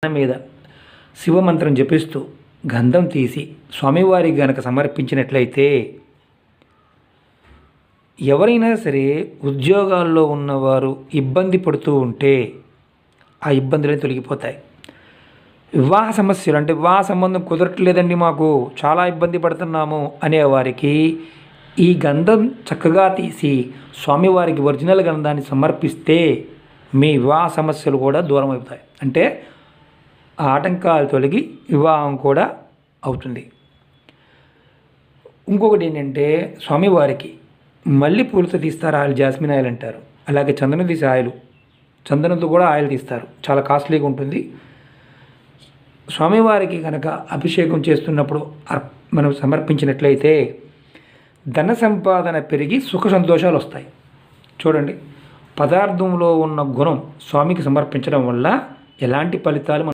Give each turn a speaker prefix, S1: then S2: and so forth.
S1: మీద శివమంత్రం జపిస్తూ గంధం తీసి స్వామివారికి గనక సమర్పించినట్లయితే ఎవరైనా సరే ఉద్యోగాల్లో ఉన్నవారు ఇబ్బంది పడుతూ ఉంటే ఆ ఇబ్బందులే తొలగిపోతాయి వివాహ సమస్యలు అంటే వివాహ సంబంధం కుదరట్లేదండి మాకు చాలా ఇబ్బంది పడుతున్నాము అనేవారికి ఈ గంధం చక్కగా తీసి స్వామివారికి ఒరిజినల్ గంధాన్ని సమర్పిస్తే మీ వివాహ సమస్యలు కూడా దూరం అవుతాయి అంటే ఆ ఆటంకాలు తొలగి వివాహం కూడా అవుతుంది ఇంకొకటి ఏంటంటే స్వామివారికి మల్లి పూలతో తీస్తారు ఆయిల్ జాస్మిన్ ఆయిల్ అంటారు అలాగే చందనం తీసే ఆయిల్ చందనంతో కూడా ఆయిల్ తీస్తారు చాలా కాస్ట్లీగా ఉంటుంది స్వామివారికి కనుక అభిషేకం చేస్తున్నప్పుడు అర్- మనం సమర్పించినట్లయితే ధన సంపాదన పెరిగి సుఖ సంతోషాలు వస్తాయి చూడండి పదార్థంలో ఉన్న గుణం స్వామికి సమర్పించడం వల్ల ఎలాంటి ఫలితాలు మనం